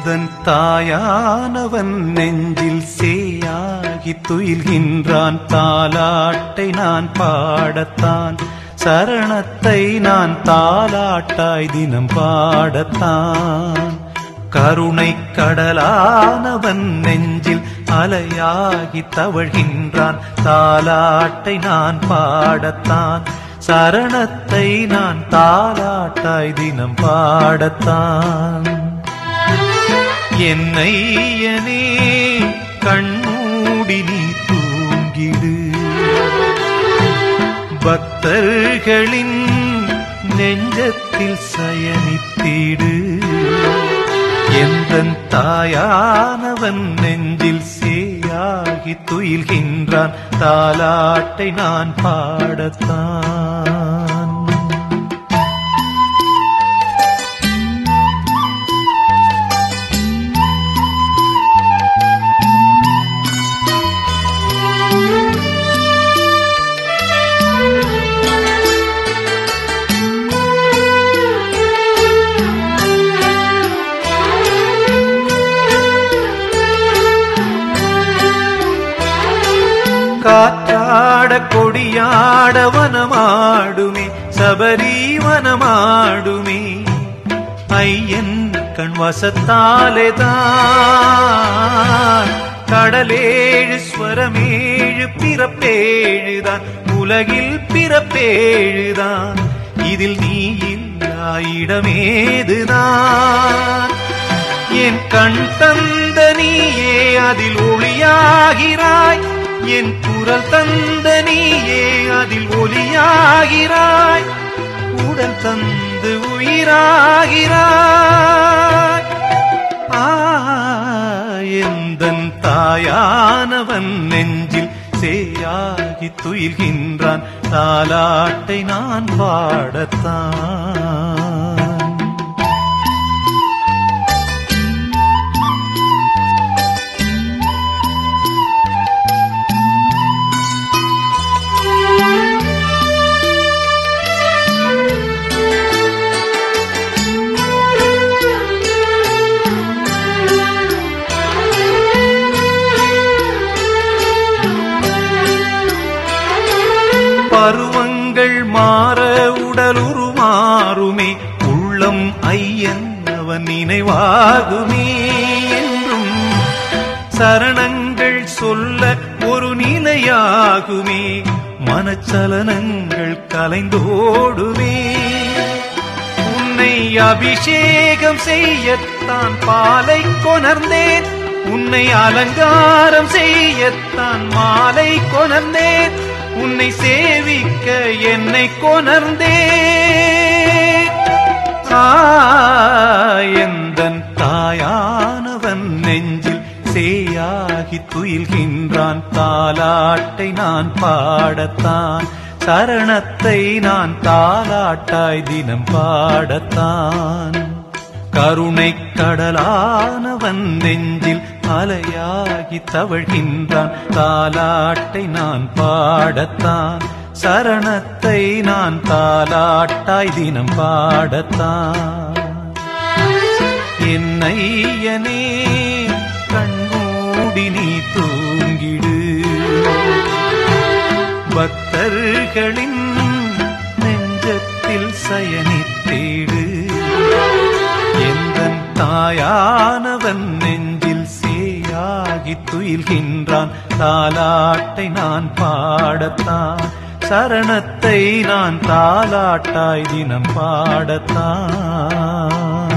எந்தன் தாயானவன் நெஞ்சில் சேயாகி துயில்கின்றான் தாலாட்டை நான் பாடத்தான் சரணத்தை நான் தாலாட்டாய் தினம் பாடத்தான் கருணை கடலானவன் நெஞ்சில் அலையாகி தவழ்கின்றான் தாலாட்டை நான் பாடத்தான் சரணத்தை நான் தாலாட்டாய் தினம் பாடத்தான் என்னையனே கண்மூடி நீ தூங்கிடு பக்தர்களின் நெஞ்சத்தில் சயனித்திடு எந்தன் தாயானவன் நெஞ்சில் சேயாகி துயில்கின்றான் தாலாட்டை நான் பாடத்தான் காற்றாட கொடியாட வனமாடுமே சபரி வனமாடுமே ஐயன் கண் வசத்தாலேதான் கடலேழு ஸ்வரமேழு பிறப்பேழுதான் உலகில் பிறப்பேழுதான் இதில் நீ இல்லா இடமேதுதான் என் கண் தந்த நீயே அதில் ஒளியாகிறாய் என் குரல் தந்த நீயே அதில் ஒலியாகிறாய் உடல் தந்து உயிராகிறாய் ஆ எந்தன் தாயானவன் நெஞ்சில் சேயாகி துயில்கின்றான் தாலாட்டை நான் பாடத்தான் பருவங்கள் மாற உடல் உருமாறுமே உள்ளம் ஐயன் அவன் நினைவாகுமே என்றும் சரணங்கள் சொல்ல ஒரு நிலையாகுமே மனச்சலனங்கள் கலைந்தோடுமே உன்னை அபிஷேகம் செய்யத்தான் பாலை கொணர்ந்தேன் உன்னை அலங்காரம் செய்யத்தான் மாலை கொணர்ந்தேன் உன்னை சேவிக்க என்னை கொணர்ந்தே எந்தன் தாயானவன் நெஞ்சில் சேயாகி துயில்கின்றான் தாலாட்டை நான் பாடத்தான் சரணத்தை நான் தாலாட்டாய் தினம் பாடத்தான் கருணை கடலானவன் நெஞ்சில் அலையாகி தவழ்கின்றான் தாலாட்டை நான் பாடத்தான் சரணத்தை நான் தாலாட்டாய் தினம் பாடத்தான் என்னையனே கண்மூடி நீ தூங்கிடு பக்தர்களின் நெஞ்சத்தில் சயனித்தேடு எந்தன் தாயானவன் நெஞ்சில் சேயாகி துயில்கின்றான் தாலாட்டை நான் பாடத்தான் சரணத்தை நான் தாலாட்டாய் தினம் பாடத்தான்